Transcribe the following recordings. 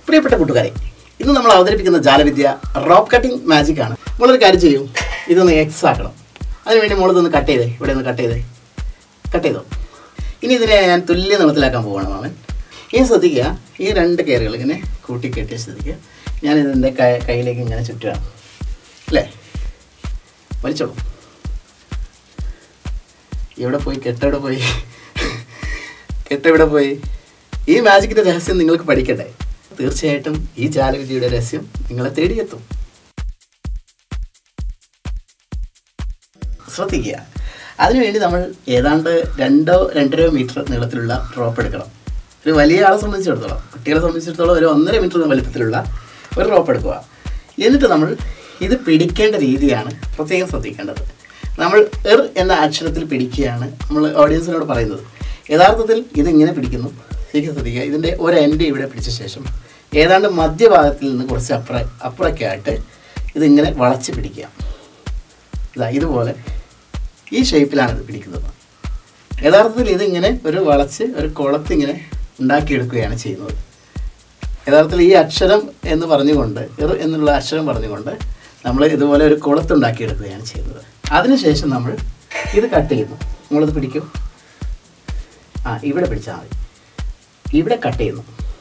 പ്രിയപ്പെട്ട കൂട്ടുകാരെ ഇന്ന് നമ്മൾ അവതരിപ്പിക്കുന്ന ജാലവിദ്യ റോപ്പ് കട്ടിംഗ് മാജിക് ആണ് നമ്മളൊരു കാര്യം ചെയ്യും ഇതൊന്ന് എക്സ് ആക്കണം അതിനുവേണ്ടി മോളിതൊന്ന് കട്ട് ചെയ്തേ ഇവിടെ ഒന്ന് കട്ട് ചെയ്തേ കട്ട് ചെയ്തോ ഇനി ഇതിനെ ഞാൻ തുല്യ നീളത്തിലാക്കാൻ പോവാണ് മാമൻ ഇനി ശ്രദ്ധിക്കുക ഈ രണ്ട് കയറുകൾ ഇങ്ങനെ കൂട്ടി കെട്ടി ശ്രദ്ധിക്കുക ഞാൻ ഇതിൻ്റെ കയ്യിലേക്ക് ഇങ്ങനെ ചുറ്റുകയാണ് അല്ലേ വലിച്ചോളൂ എവിടെ പോയി കെട്ടെവിടെ പോയി കെട്ടെവിടെ പോയി ഈ മാജിക്കിന്റെ രഹസ്യം നിങ്ങൾക്ക് പഠിക്കട്ടെ തീർച്ചയായിട്ടും ഈ ജാലവിദ്യയുടെ രഹസ്യം നിങ്ങളെ തേടിയെത്തും ശ്രദ്ധിക്കുക അതിനുവേണ്ടി നമ്മൾ ഏതാണ്ട് രണ്ടോ രണ്ടര മീറ്റർ നീളത്തിലുള്ള റോപ്പ് എടുക്കണം ഒരു വലിയ ആളെ സംബന്ധിച്ചിടത്തോളം കുട്ടികളെ സംബന്ധിച്ചിടത്തോളം ഒരു ഒന്നര മീറ്റർ വലിപ്പത്തിലുള്ള ഒരു റോപ്പ് എടുക്കുക എന്നിട്ട് നമ്മൾ ഇത് പിടിക്കേണ്ട രീതിയാണ് പ്രത്യേകം ശ്രദ്ധിക്കേണ്ടത് നമ്മൾ എർ എന്ന അക്ഷരത്തിൽ പിടിക്കുകയാണ് നമ്മൾ ഓഡിയൻസിനോട് പറയുന്നത് യഥാർത്ഥത്തിൽ ഇതിങ്ങനെ പിടിക്കുന്നു ശരിക്കും ശ്രദ്ധിക്കുക ഇതിൻ്റെ ഒരു എൻഡ് ഇവിടെ പിടിച്ച ശേഷം ഏതാണ്ട് മധ്യഭാഗത്തിൽ നിന്ന് കുറച്ച് അപ്പുറ അപ്പുറക്കായിട്ട് ഇതിങ്ങനെ വളച്ച് പിടിക്കുക ഇതാ ഇതുപോലെ ഈ ഷേപ്പിലാണ് ഇത് പിടിക്കുന്നത് യഥാർത്ഥത്തിൽ ഇതിങ്ങനെ ഒരു വളച്ച് ഒരു കുളത്തിങ്ങനെ ഉണ്ടാക്കിയെടുക്കുകയാണ് ചെയ്യുന്നത് യഥാർത്ഥത്തിൽ ഈ അക്ഷരം എന്ന് പറഞ്ഞുകൊണ്ട് ഇർ എന്നുള്ള അക്ഷരം പറഞ്ഞുകൊണ്ട് നമ്മൾ ഇതുപോലെ ഒരു കുളത്തുണ്ടാക്കിയെടുക്കുകയാണ് ചെയ്യുന്നത് അതിനുശേഷം നമ്മൾ ഇത് കട്ട് ചെയ്യുന്നു നമ്മളിത് പിടിക്കും ആ ഇവിടെ പിടിച്ചാൽ മതി ഇവിടെ കട്ട് ചെയ്യുന്നു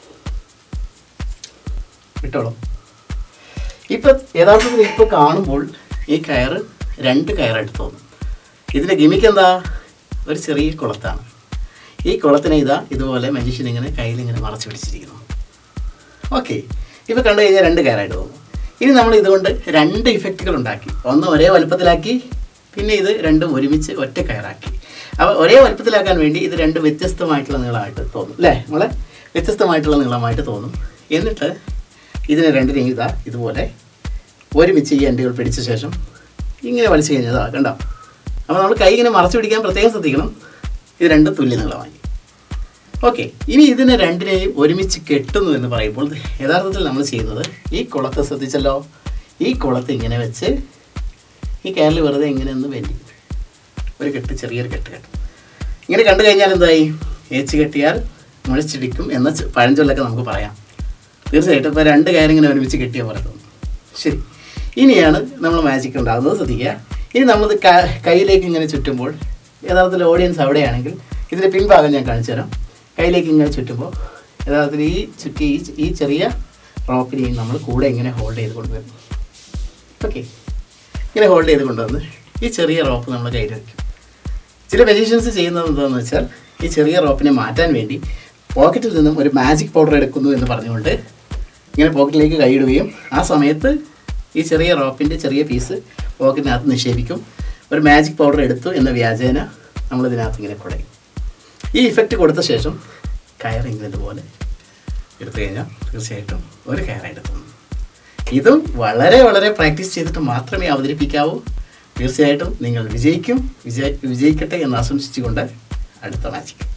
വിട്ടോളൂ ഇപ്പം യഥാർത്ഥത്തിൽ ഇപ്പോൾ കാണുമ്പോൾ ഈ കയറ് രണ്ട് കയറായിട്ട് തോന്നും ഇതിൻ്റെ ഗിമിക്ക് എന്താ ഒരു ചെറിയ കുളത്താണ് ഈ കുളത്തിനെ ഇതാ ഇതുപോലെ മനുഷ്യൻ ഇങ്ങനെ കയ്യിൽ ഇങ്ങനെ മറച്ചു പിടിച്ചിരിക്കുന്നു ഓക്കെ ഇപ്പോൾ കണ്ടു കഴിഞ്ഞാൽ രണ്ട് കയറായിട്ട് തോന്നും ഇനി നമ്മൾ ഇതുകൊണ്ട് രണ്ട് ഇഫക്റ്റുകൾ ഉണ്ടാക്കി ഒന്ന് ഒരേ വലുപ്പത്തിലാക്കി പിന്നെ ഇത് രണ്ടും ഒരുമിച്ച് ഒറ്റ കയറാക്കി അപ്പോൾ ഒരേ വലുപ്പത്തിലാക്കാൻ വേണ്ടി ഇത് രണ്ട് വ്യത്യസ്തമായിട്ടുള്ള നീളമായിട്ട് തോന്നും അല്ലേ നമ്മളെ വ്യത്യസ്തമായിട്ടുള്ള നീളമായിട്ട് തോന്നും എന്നിട്ട് ഇതിനെ രണ്ടിനെയും ഇതാ ഇതുപോലെ ഒരുമിച്ച് ഈ എൻഡുകൾ പിടിച്ച ശേഷം ഇങ്ങനെ വലിച്ചു കഴിഞ്ഞതാ കണ്ടോ അപ്പോൾ നമ്മൾ കൈ ഇങ്ങനെ മറച്ചു പിടിക്കാൻ പ്രത്യേകം ശ്രദ്ധിക്കണം ഇത് രണ്ടും തുല്യ നീളമായി ഓക്കെ ഇനി ഇതിനെ രണ്ടിനെയും ഒരുമിച്ച് കെട്ടുന്നു എന്ന് പറയുമ്പോൾ യഥാർത്ഥത്തിൽ നമ്മൾ ചെയ്യുന്നത് ഈ കുളത്തെ ശ്രദ്ധിച്ചല്ലോ ഈ കുളത്തെ ഇങ്ങനെ വെച്ച് ഈ കയറിൽ വെറുതെ ഇങ്ങനെ ഒന്ന് വെല്ലി ഒരു കെട്ട് ചെറിയൊരു കെട്ട് കെട്ടും ഇങ്ങനെ കണ്ടു കഴിഞ്ഞാൽ എന്തായി ഏച്ച് കെട്ടിയാൽ മുഴച്ചിടിക്കും എന്ന ച- പഴഞ്ചൊല്ലൊക്കെ നമുക്ക് പറയാം തീർച്ചയായിട്ടും ഇപ്പോൾ രണ്ട് കയറിങ്ങനെ ഒരുമിച്ച് കെട്ടിയ പോലെ തോന്നും ശരി ഇനിയാണ് നമ്മൾ മാജിക് ഉണ്ടാകുന്നത് ശ്രദ്ധിക്കുക ഇനി നമ്മളിത് ക- കയ്യിലേക്ക് ഇങ്ങനെ ചുറ്റുമ്പോൾ യഥാർത്ഥത്തിൽ ഓഡിയൻസ് അവിടെയാണെങ്കിൽ ഇതിൻ്റെ പിൻഭാഗം ഞാൻ കാണിച്ചു തരാം കയ്യിലേക്ക് ഇങ്ങനെ ചുറ്റുമ്പോൾ യഥാർത്ഥത്തിൽ ഈ ചുറ്റി ഈ ഈ ചെറിയ റോപ്പിനെയും നമ്മൾ കൂടെ ഇങ്ങനെ ഹോൾഡ് ചെയ്ത് കൊണ്ടുവരും ഓക്കെ ഇങ്ങനെ ഹോൾഡ് ചെയ്ത് കൊണ്ടുവന്ന് ഈ ചെറിയ റോപ്പ് നമ്മൾ കയ്യിൽ വയ്ക്കും ചില മെജീഷ്യൻസ് ചെയ്യുന്നത് എന്താണെന്ന് വെച്ചാൽ ഈ ചെറിയ റോപ്പിനെ മാറ്റാൻ വേണ്ടി പോക്കറ്റിൽ നിന്നും ഒരു മാജിക് പൗഡർ എടുക്കുന്നു എന്ന് പറഞ്ഞുകൊണ്ട് ഇങ്ങനെ പോക്കറ്റിലേക്ക് കൈയിടുകയും ആ സമയത്ത് ഈ ചെറിയ റോപ്പിൻ്റെ ചെറിയ പീസ് പോക്കറ്റിനകത്ത് നിക്ഷേപിക്കും ഒരു മാജിക് പൗഡർ എടുത്തു എന്ന വ്യാജേന നമ്മളിതിനകത്ത് ഇങ്ങനെ കുടയും ഈ ഇഫക്റ്റ് കൊടുത്ത ശേഷം കയർ ഇങ്ങനെ ഇതുപോലെ എടുത്തു കഴിഞ്ഞാൽ തീർച്ചയായിട്ടും ഒരു കയറായിട്ട് തോന്നും ഇതും വളരെ വളരെ പ്രാക്ടീസ് ചെയ്തിട്ട് മാത്രമേ അവതരിപ്പിക്കാവൂ തീർച്ചയായിട്ടും നിങ്ങൾ വിജയിക്കും വിജയ വിജയിക്കട്ടെ എന്ന് ആശംസിച്ചുകൊണ്ട് അടുത്ത മാജിക്